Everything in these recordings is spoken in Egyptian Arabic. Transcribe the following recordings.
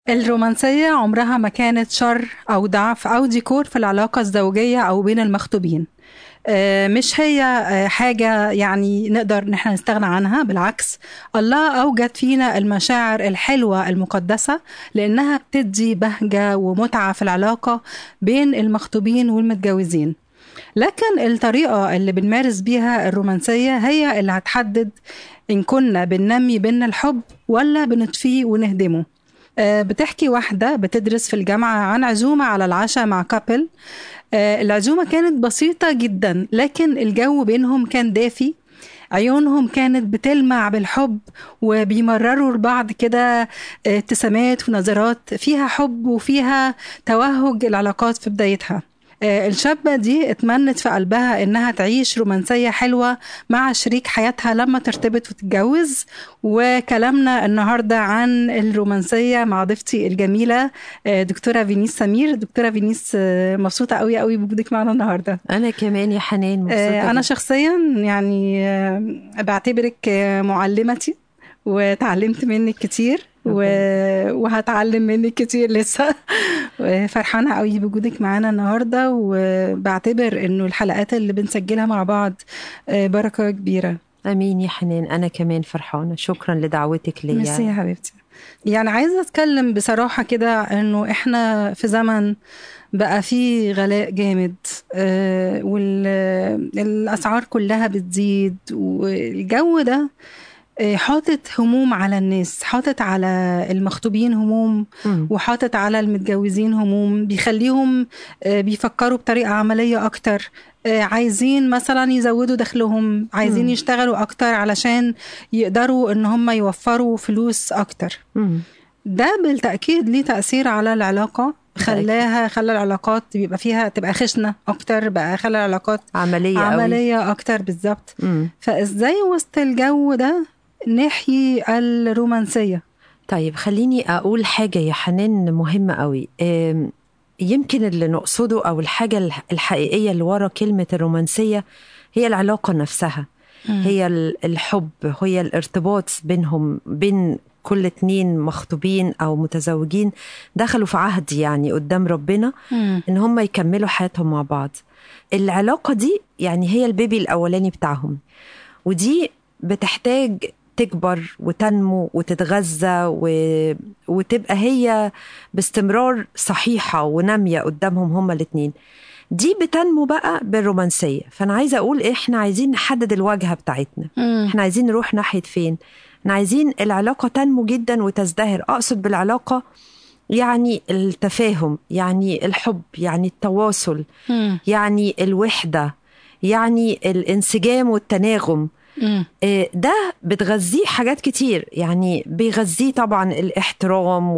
الرومانسية عمرها ما كانت شر أو ضعف أو ديكور في العلاقة الزوجية أو بين المخطوبين آه، مش هي آه، حاجة يعني نقدر نحن نستغنى عنها بالعكس الله أوجد فينا المشاعر الحلوة المقدسة لأنها بتدي بهجة ومتعة في العلاقة بين المخطوبين والمتجوزين لكن الطريقة اللي بنمارس بيها الرومانسية هي اللي هتحدد إن كنا بننمي بينا الحب ولا بنطفيه ونهدمه آه، بتحكي واحدة بتدرس في الجامعة عن عزومة على العشاء مع كابل آه، العزومة كانت بسيطة جدا لكن الجو بينهم كان دافي عيونهم كانت بتلمع بالحب وبيمرروا لبعض كده آه، ابتسامات ونظرات فيها حب وفيها توهج العلاقات في بدايتها آه، الشابة دي اتمنت في قلبها إنها تعيش رومانسية حلوة مع شريك حياتها لما ترتبط وتتجوز وكلامنا النهاردة عن الرومانسية مع ضيفتي الجميلة آه، دكتورة فينيس سمير دكتورة فينيس آه، مبسوطة قوي قوي بوجودك معنا النهاردة انا كمان يا حنان مبسوطه أنا جداً. شخصيا يعني بعتبرك معلمتي وتعلمت منك كتير و... وهتعلم منك كتير لسه فرحانة قوي بوجودك معانا النهاردة وبعتبر انه الحلقات اللي بنسجلها مع بعض بركة كبيرة امين يا حنان انا كمان فرحانه شكرا لدعوتك ميرسي ليا يا حبيبتي يعني عايزة اتكلم بصراحة كده انه احنا في زمن بقى فيه غلاء جامد والاسعار كلها بتزيد والجو ده آه، حاطط هموم على الناس حاطط على المخطوبين هموم مم. وحاطط على المتجوزين هموم بيخليهم آه، بيفكروا بطريقة عملية أكتر آه، عايزين مثلا يزودوا دخلهم عايزين مم. يشتغلوا أكتر علشان يقدروا إن هم يوفروا فلوس أكتر مم. ده بالتأكيد ليه تأثير على العلاقة خلاها خلى العلاقات بيبقى فيها تبقى خشنة أكتر بقى خلى العلاقات عمليه قوي عملية أكتر بالظبط مم. فإزاي وسط الجو ده نحيي الرومانسية طيب خليني اقول حاجه يا حنان مهمه قوي أم، يمكن اللي نقصده او الحاجه الح- الحقيقيه اللي ورا كلمه الرومانسيه هي العلاقه نفسها هي ال- الحب هي الارتباط بينهم بين كل اتنين مخطوبين او متزوجين دخلوا في عهد يعني قدام ربنا مم. ان هم يكملوا حياتهم مع بعض العلاقه دي يعني هي البيبي الاولاني بتاعهم ودي بتحتاج تكبر وتنمو وتتغذى و... وتبقى هي باستمرار صحيحه وناميه قدامهم هما الاتنين دي بتنمو بقى بالرومانسيه فانا عايزه اقول احنا عايزين نحدد الواجهه بتاعتنا مم. احنا عايزين نروح ناحيه فين احنا عايزين العلاقه تنمو جدا وتزدهر اقصد بالعلاقه يعني التفاهم يعني الحب يعني التواصل مم. يعني الوحده يعني الانسجام والتناغم مم. آه، ده بتغذيه حاجات كتير يعني بيغذيه طبعا الاحترام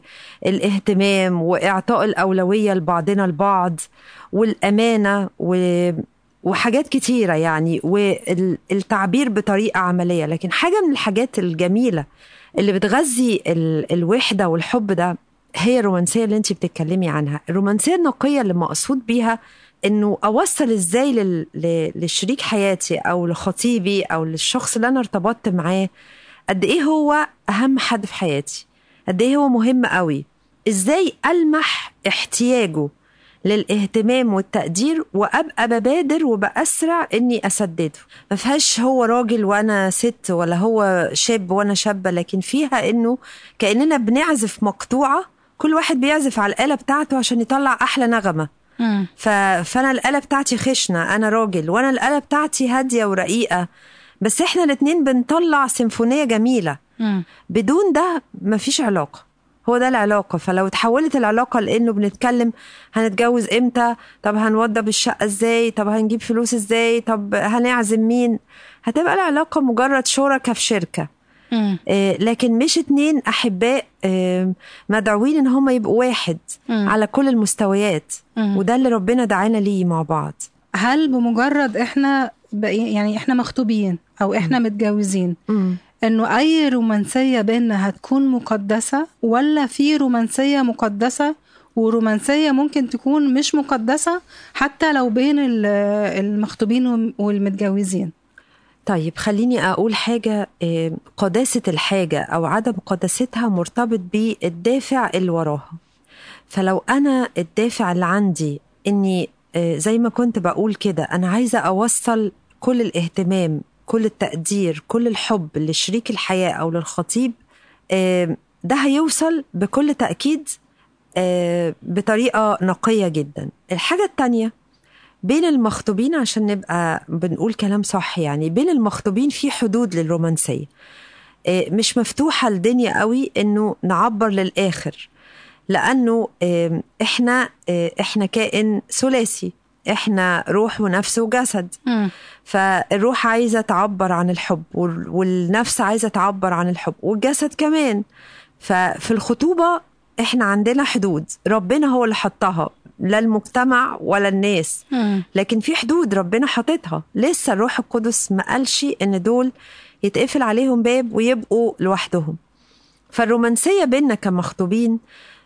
والاهتمام واعطاء الاولويه لبعضنا البعض والامانه و وحاجات كتيرة يعني والتعبير بطريقة عملية لكن حاجة من الحاجات الجميلة اللي بتغذي ال- الوحدة والحب ده هي الرومانسية اللي انت بتتكلمي عنها الرومانسية النقية اللي مقصود بيها انه اوصل ازاي لل... ل- لشريك حياتي او لخطيبي او للشخص اللي انا ارتبطت معاه قد ايه هو اهم حد في حياتي قد ايه هو مهم قوي ازاي المح احتياجه للاهتمام والتقدير وابقى ببادر وباسرع اني اسدده ما فيهاش هو راجل وانا ست ولا هو شاب وانا شابه لكن فيها انه كاننا بنعزف مقطوعه كل واحد بيعزف على الاله بتاعته عشان يطلع احلى نغمه مم. ف... فانا الاله بتاعتي خشنه انا راجل وانا الاله بتاعتي هاديه ورقيقه بس احنا الاتنين بنطلع سيمفونيه جميله مم. بدون ده مفيش علاقه هو ده العلاقة فلو اتحولت العلاقة لأنه بنتكلم هنتجوز امتى طب هنوضب الشقة ازاي طب هنجيب فلوس ازاي طب هنعزم مين هتبقى العلاقة مجرد شركة في شركة مم. آه، لكن مش اتنين أحباء آه، مدعوين إن هم يبقوا واحد مم. على كل المستويات مم. وده اللي ربنا دعانا ليه مع بعض هل بمجرد احنا بقي يعني احنا مخطوبين او احنا متجوزين مم. انه اي رومانسيه بينا هتكون مقدسه ولا في رومانسيه مقدسه ورومانسيه ممكن تكون مش مقدسه حتى لو بين ال- المخطوبين والم- والمتجوزين طيب خليني أقول حاجة آه، قداسة الحاجة أو عدم قداستها مرتبط بالدافع اللي وراها فلو أنا الدافع اللي عندي إني آه، زي ما كنت بقول كده أنا عايزة أوصل كل الاهتمام كل التقدير كل الحب لشريك الحياة أو للخطيب آه، ده هيوصل بكل تأكيد آه، بطريقة نقية جدا الحاجة التانية بين المخطوبين عشان نبقى بنقول كلام صح يعني بين المخطوبين في حدود للرومانسية آه، مش مفتوحة الدنيا قوي انه نعبر للآخر لأنه آه، احنا آه، احنا كائن ثلاثي احنا روح ونفس وجسد مم. فالروح عايزة تعبر عن الحب وال- والنفس عايزة تعبر عن الحب والجسد كمان ففي الخطوبة احنا عندنا حدود ربنا هو اللي حطها لا المجتمع ولا الناس مم. لكن في حدود ربنا حاططها لسه الروح القدس ما قالش ان دول يتقفل عليهم باب ويبقوا لوحدهم فالرومانسية بيننا كمخطوبين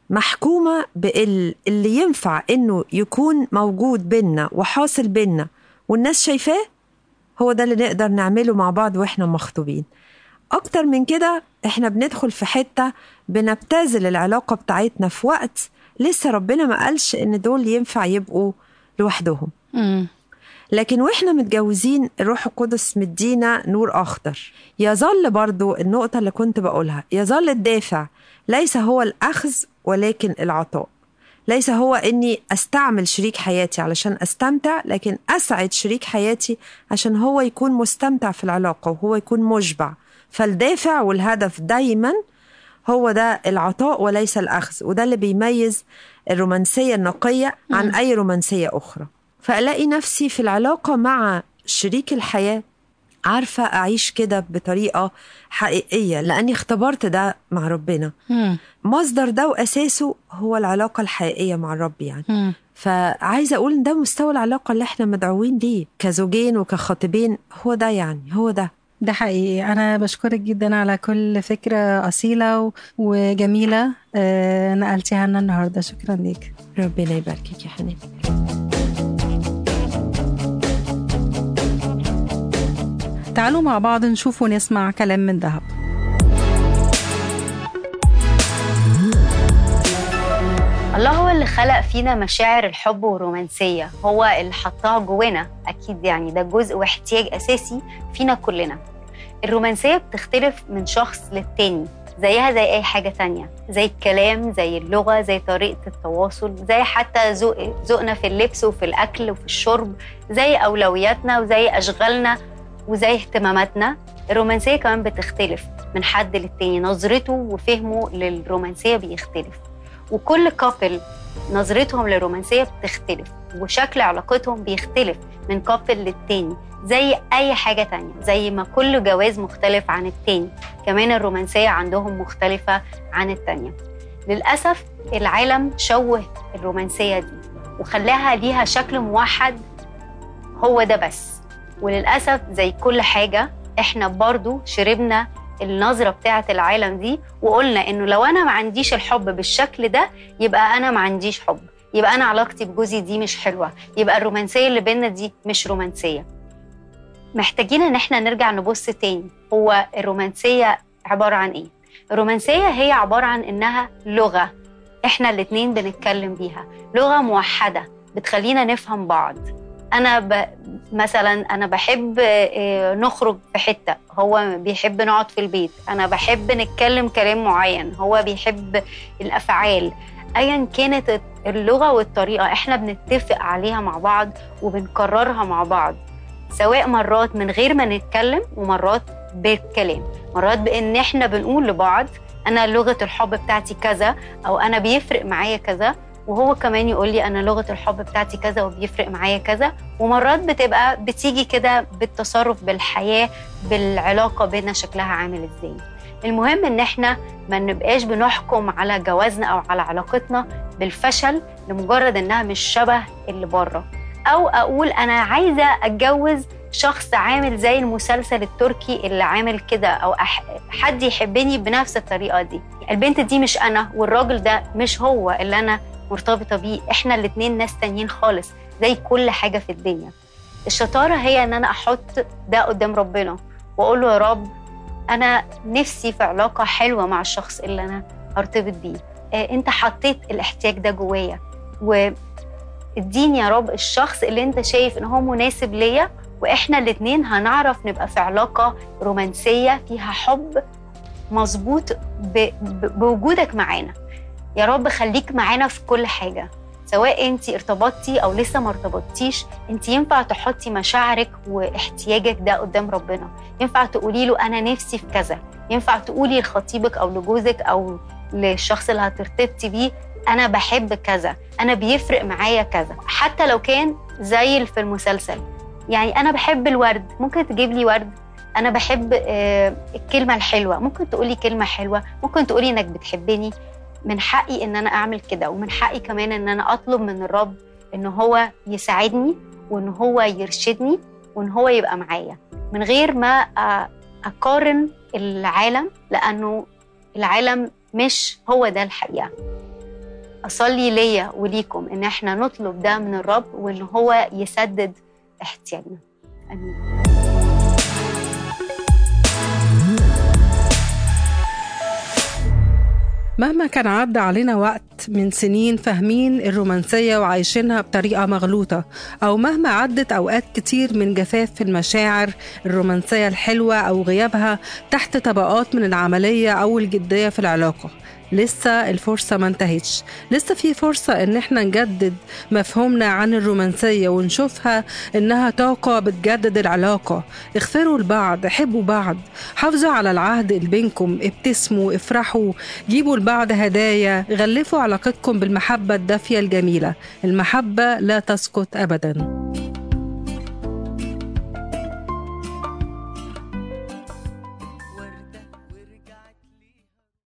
محكومة بال اللي ينفع انه يكون موجود بيننا وحاصل بيننا والناس شايفاه هو ده اللي نقدر نعمله مع بعض واحنا مخطوبين اكتر من كده احنا بندخل في حتة بنبتذل العلاقة بتاعتنا في وقت لسه ربنا ما قالش ان دول ينفع يبقوا لوحدهم مم. لكن واحنا متجوزين الروح القدس مدينا نور اخضر يظل برضو النقطة اللي كنت بقولها يظل الدافع ليس هو الاخذ ولكن العطاء ليس هو اني استعمل شريك حياتي علشان استمتع لكن اسعد شريك حياتي عشان هو يكون مستمتع في العلاقة وهو يكون مشبع فالدافع والهدف دايما هو ده العطاء وليس الاخذ وده اللي بيميز الرومانسية النقية عن اي رومانسية اخرى فالاقي نفسي في العلاقة مع شريك الحياة عارفة أعيش كده بطريقة حقيقية لأني اختبرت ده مع ربنا مم. مصدر ده وأساسه هو العلاقة الحقيقية مع الرب يعني مم. فعايزة أقول إن ده مستوى العلاقة اللي إحنا مدعوين ليه كزوجين وكخاطبين هو ده يعني هو ده ده حقيقي أنا بشكرك جدا على كل فكرة أصيلة و- وجميلة آه، نقلتيها لنا النهاردة شكرا ليك ربنا يباركك يا حنان تعالوا مع بعض نشوف ونسمع كلام من ذهب الله هو اللي خلق فينا مشاعر الحب والرومانسية هو اللي حطها جوانا أكيد يعني ده جزء واحتياج أساسي فينا كلنا الرومانسية بتختلف من شخص للتاني زيها زي أي حاجة تانية زي الكلام زي اللغة زي طريقة التواصل زي حتى ذوق ذوقنا في اللبس وفي الأكل وفي الشرب زي أولوياتنا وزي أشغالنا وزي اهتماماتنا الرومانسية كمان بتختلف من حد للتاني نظرته وفهمه للرومانسية بيختلف وكل كابل نظرتهم للرومانسية بتختلف وشكل علاقتهم بيختلف من كابل للتاني زي أي حاجة تانية زي ما كل جواز مختلف عن التاني كمان الرومانسية عندهم مختلفة عن التانية للأسف العالم شوه الرومانسية دي وخلاها ليها شكل موحد هو ده بس وللأسف زي كل حاجة احنا برضو شربنا النظرة بتاعة العالم دي وقلنا انه لو انا ما عنديش الحب بالشكل ده يبقى انا ما عنديش حب يبقى انا علاقتي بجوزي دي مش حلوة يبقى الرومانسية اللي بينا دي مش رومانسية محتاجين ان احنا نرجع نبص تاني هو الرومانسية عبارة عن ايه الرومانسية هي عبارة عن انها لغة احنا الاتنين بنتكلم بيها لغة موحدة بتخلينا نفهم بعض انا ب... مثلا انا بحب آه، نخرج في حته هو بيحب نقعد في البيت انا بحب نتكلم كلام معين هو بيحب الافعال ايا كانت اللغه والطريقه احنا بنتفق عليها مع بعض وبنكررها مع بعض سواء مرات من غير ما نتكلم ومرات بالكلام مرات بان احنا بنقول لبعض انا لغه الحب بتاعتي كذا او انا بيفرق معايا كذا وهو كمان يقول لي انا لغه الحب بتاعتي كذا وبيفرق معايا كذا ومرات بتبقى بتيجي كده بالتصرف بالحياه بالعلاقه بينا شكلها عامل ازاي المهم ان احنا ما نبقاش بنحكم على جوازنا او على علاقتنا بالفشل لمجرد انها مش شبه اللي بره او اقول انا عايزه اتجوز شخص عامل زي المسلسل التركي اللي عامل كده او أح... حد يحبني بنفس الطريقه دي البنت دي مش انا والراجل ده مش هو اللي انا مرتبطه بيه احنا الاتنين ناس تانيين خالص زي كل حاجه في الدنيا الشطاره هي ان انا احط ده قدام ربنا واقول له يا رب انا نفسي في علاقه حلوه مع الشخص اللي انا هرتبط بيه آه، انت حطيت الاحتياج ده جوايا واديني يا رب الشخص اللي انت شايف ان هو مناسب ليا واحنا الاتنين هنعرف نبقى في علاقه رومانسيه فيها حب مظبوط ب- ب- بوجودك معانا يا رب خليك معانا في كل حاجه سواء انت ارتبطتي او لسه ما ارتبطتيش انت ينفع تحطي مشاعرك واحتياجك ده قدام ربنا ينفع تقولي له انا نفسي في كذا ينفع تقولي لخطيبك او لجوزك او للشخص اللي هترتبطي بيه انا بحب كذا انا بيفرق معايا كذا حتى لو كان زي اللي في المسلسل يعني انا بحب الورد ممكن تجيب لي ورد انا بحب آه، الكلمه الحلوه ممكن تقولي كلمه حلوه ممكن تقولي انك بتحبني من حقي ان انا اعمل كده ومن حقي كمان ان انا اطلب من الرب ان هو يساعدني وان هو يرشدني وان هو يبقى معايا من غير ما آه، اقارن العالم لانه العالم مش هو ده الحقيقه اصلي ليا وليكم ان احنا نطلب ده من الرب وان هو يسدد احتياجنا امين مهما كان عدى علينا وقت من سنين فاهمين الرومانسية وعايشينها بطريقة مغلوطة أو مهما عدت أوقات كتير من جفاف في المشاعر الرومانسية الحلوة أو غيابها تحت طبقات من العملية أو الجدية في العلاقة لسه الفرصة ما انتهتش لسه في فرصة ان احنا نجدد مفهومنا عن الرومانسية ونشوفها انها طاقة بتجدد العلاقة اغفروا لبعض حبوا بعض حافظوا على العهد اللي بينكم ابتسموا افرحوا جيبوا لبعض هدايا غلفوا علاقتكم بالمحبة الدافية الجميلة المحبة لا تسقط أبداً